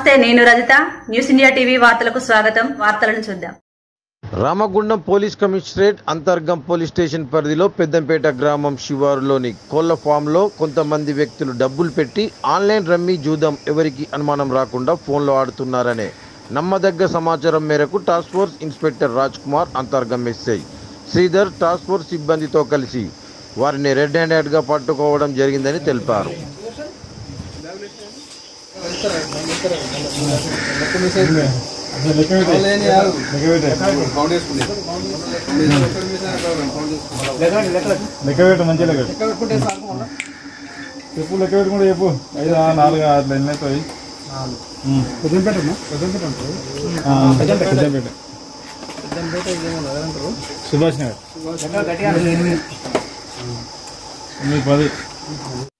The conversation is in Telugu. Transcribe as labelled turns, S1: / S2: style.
S1: నమస్తే నేను రజిత న్యూస్ ఇండియా టీవీ వార్తలకు స్వాగతం వార్తలను చూద్దాం
S2: Ramagundam police commissionerate Antargam police station పరిధిలో పెద్దంపేట గ్రామం శివారులోని కోళ్ల ఫామ్లో కొంతమంది వ్యక్తులు డబ్బులు పెట్టి ఆన్లైన్ రమ్మీ జూదం ఎవరికి అనుమానం రాకుండా ఫోన్లో ఆడుతున్నారనే నమ్మదగ్గ సమాచారం మేరకు task force inspector Raj Kumar Antargam SI Sridhar task force సిబ్బందితో కలిసి వారిని రెడ్ హ్యాండెడ్గా పట్టుకోవడం జరిగిందని తెలిపారు
S3: లెక్క పెట్టు మంచిగా లెక్క పెట్టు చెప్పు లెక్క పెట్టుకుంటే చెప్పు ఐదు ఆరు, నాలుగు అట్లా ఎన్ని అవుతాయి పెద్దంపేట పెద్దంపేట సుభాష్ నగర్ మీ పది